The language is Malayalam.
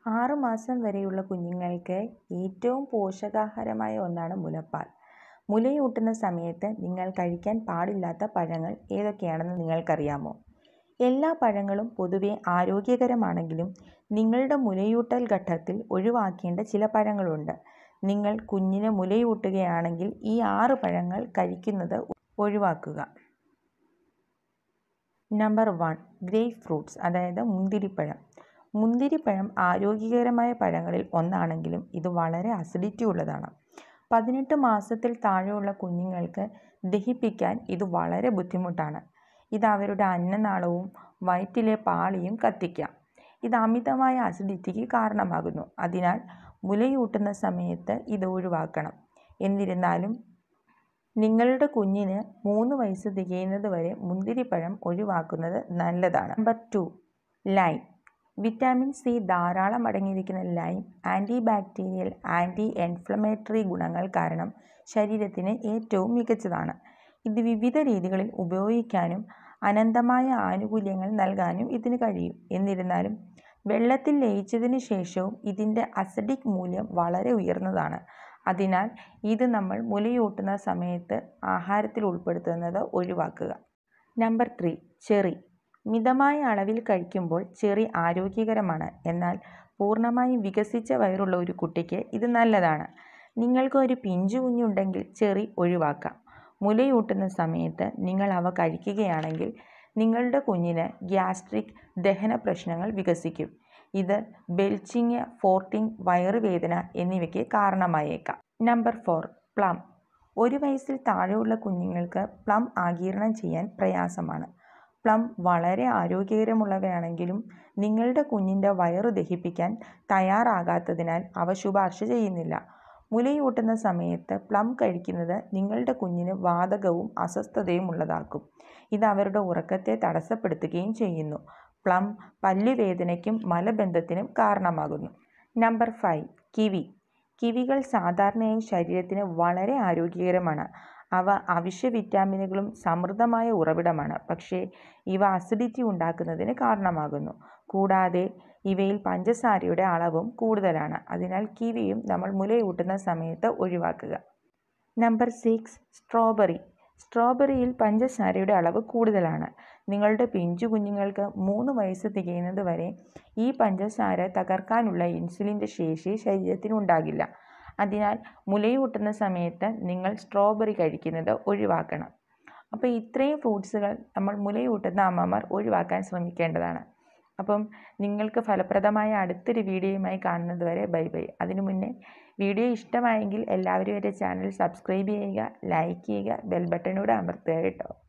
ആറുമാസം വരെയുള്ള കുഞ്ഞുങ്ങൾക്ക് ഏറ്റവും പോഷകാഹാരമായ ഒന്നാണ് മുലപ്പാൽ മുലയൂട്ടുന്ന സമയത്ത് നിങ്ങൾ കഴിക്കാൻ പാടില്ലാത്ത പഴങ്ങൾ ഏതൊക്കെയാണെന്ന് നിങ്ങൾക്കറിയാമോ എല്ലാ പഴങ്ങളും പൊതുവെ ആരോഗ്യകരമാണെങ്കിലും നിങ്ങളുടെ മുലയൂട്ടൽ ഘട്ടത്തിൽ ഒഴിവാക്കേണ്ട ചില പഴങ്ങളുണ്ട് നിങ്ങൾ കുഞ്ഞിന് മുലയൂട്ടുകയാണെങ്കിൽ ഈ ആറ് പഴങ്ങൾ കഴിക്കുന്നത് ഒഴിവാക്കുക നമ്പർ വൺ ഗ്രേപ്പ് ഫ്രൂട്ട്സ് അതായത് മുന്തിരിപ്പഴം മുന്തിരിപ്പഴം ആരോഗ്യകരമായ പഴങ്ങളിൽ ഒന്നാണെങ്കിലും ഇത് വളരെ അസിഡിറ്റി ഉള്ളതാണ് പതിനെട്ട് മാസത്തിൽ താഴെയുള്ള കുഞ്ഞുങ്ങൾക്ക് ദഹിപ്പിക്കാൻ ഇത് വളരെ ബുദ്ധിമുട്ടാണ് ഇത് അവരുടെ അന്നനാളവും വയറ്റിലെ പാളിയും കത്തിക്കാം ഇത് അമിതമായ അസിഡിറ്റിക്ക് കാരണമാകുന്നു അതിനാൽ മുലയൂട്ടുന്ന സമയത്ത് ഇത് ഒഴിവാക്കണം എന്നിരുന്നാലും നിങ്ങളുടെ കുഞ്ഞിന് മൂന്ന് വയസ്സ് തികയുന്നത് വരെ മുന്തിരിപ്പഴം ഒഴിവാക്കുന്നത് നല്ലതാണ് number two lime vitamin C ധാരാളം അടങ്ങിയിരിക്കുന്ന lime anti bacterial anti inflammatory ഗുണങ്ങൾ കാരണം ശരീരത്തിന് ഏറ്റവും മികച്ചതാണ് ഇത് വിവിധ രീതികളിൽ ഉപയോഗിക്കാനും അനന്തമായ ആനുകൂല്യങ്ങൾ നൽകാനും ഇതിന് കഴിയും എന്നിരുന്നാലും വെള്ളത്തിൽ ലയിച്ചതിന് ശേഷവും ഇതിൻ്റെ അസിഡിക് മൂല്യം വളരെ ഉയർന്നതാണ് അതിനാൽ ഇത് നമ്മൾ മുലയൂട്ടുന്ന സമയത്ത് ആഹാരത്തിൽ ഉൾപ്പെടുത്തുന്നത് ഒഴിവാക്കുക നമ്പർ ത്രീ ചെറി മിതമായ അളവിൽ കഴിക്കുമ്പോൾ ചെറി ആരോഗ്യകരമാണ് എന്നാൽ പൂർണ്ണമായും വികസിച്ച വയറുള്ള ഒരു കുട്ടിക്ക് ഇത് നല്ലതാണ് നിങ്ങൾക്ക് ഒരു പിഞ്ചു കുഞ്ഞുണ്ടെങ്കിൽ ചെറി ഒഴിവാക്കാം മുലയൂട്ടുന്ന സമയത്ത് നിങ്ങൾ അവ കഴിക്കുകയാണെങ്കിൽ നിങ്ങളുടെ കുഞ്ഞിന് ഗ്യാസ്ട്രിക് ദഹന പ്രശ്നങ്ങൾ വികസിക്കും ഇത് ബെൽച്ചിങ് ഫോർട്ടിങ് വയറുവേദന എന്നിവയ്ക്ക് കാരണമായേക്കാം നമ്പർ ഫോർ പ്ലം ഒരു വയസ്സിൽ താഴെയുള്ള കുഞ്ഞുങ്ങൾക്ക് പ്ലം ആഗിരണം ചെയ്യാൻ പ്രയാസമാണ് പ്ലം വളരെ ആരോഗ്യകരമുള്ളവയാണെങ്കിലും നിങ്ങളുടെ കുഞ്ഞിൻ്റെ വയറു ദഹിപ്പിക്കാൻ തയ്യാറാകാത്തതിനാൽ അവ ശുപാർശ ചെയ്യുന്നില്ല മുലയൂട്ടുന്ന സമയത്ത് പ്ലം കഴിക്കുന്നത് നിങ്ങളുടെ കുഞ്ഞിന് വാതകവും അസ്വസ്ഥതയും ഉള്ളതാക്കും ഇത് അവരുടെ ഉറക്കത്തെ തടസ്സപ്പെടുത്തുകയും ചെയ്യുന്നു പ്ലം പല്ലുവേദനയ്ക്കും മലബന്ധത്തിനും കാരണമാകുന്നു നമ്പർ ഫൈവ് കിവി കിവികൾ സാധാരണയായി ശരീരത്തിന് വളരെ ആരോഗ്യകരമാണ് അവ അവശ്യ വിറ്റാമിനുകളും സമൃദ്ധമായ ഉറവിടമാണ് പക്ഷേ ഇവ അസിഡിറ്റി ഉണ്ടാക്കുന്നതിന് കാരണമാകുന്നു കൂടാതെ ഇവയിൽ പഞ്ചസാരയുടെ അളവും കൂടുതലാണ് അതിനാൽ കിവിയും നമ്മൾ മുലയൂട്ടുന്ന സമയത്ത് ഒഴിവാക്കുക നമ്പർ സിക്സ് സ്ട്രോബെറി സ്ട്രോബെറിയിൽ പഞ്ചസാരയുടെ അളവ് കൂടുതലാണ് നിങ്ങളുടെ പിഞ്ചു കുഞ്ഞുങ്ങൾക്ക് മൂന്ന് വയസ്സ് തികയുന്നത് വരെ ഈ പഞ്ചസാര തകർക്കാനുള്ള ഇൻസുലിൻ്റെ ശേഷി ശരീരത്തിനുണ്ടാകില്ല അതിനാൽ മുലയൂട്ടുന്ന സമയത്ത് നിങ്ങൾ സ്ട്രോബെറി കഴിക്കുന്നത് ഒഴിവാക്കണം അപ്പോൾ ഇത്രയും ഫ്രൂട്ട്സുകൾ നമ്മൾ മുലയൂട്ടുന്ന അമ്മമാർ ഒഴിവാക്കാൻ ശ്രമിക്കേണ്ടതാണ് അപ്പം നിങ്ങൾക്ക് ഫലപ്രദമായ അടുത്തൊരു വീഡിയോയുമായി കാണുന്നത് വരെ ബൈ ബൈ അതിനു മുന്നേ വീഡിയോ ഇഷ്ടമായെങ്കിൽ എല്ലാവരും എൻ്റെ ചാനൽ സബ്സ്ക്രൈബ് ചെയ്യുക ലൈക്ക് ചെയ്യുക ബെൽ ബട്ടണൂടെ അമർത്തുക കേട്ടോ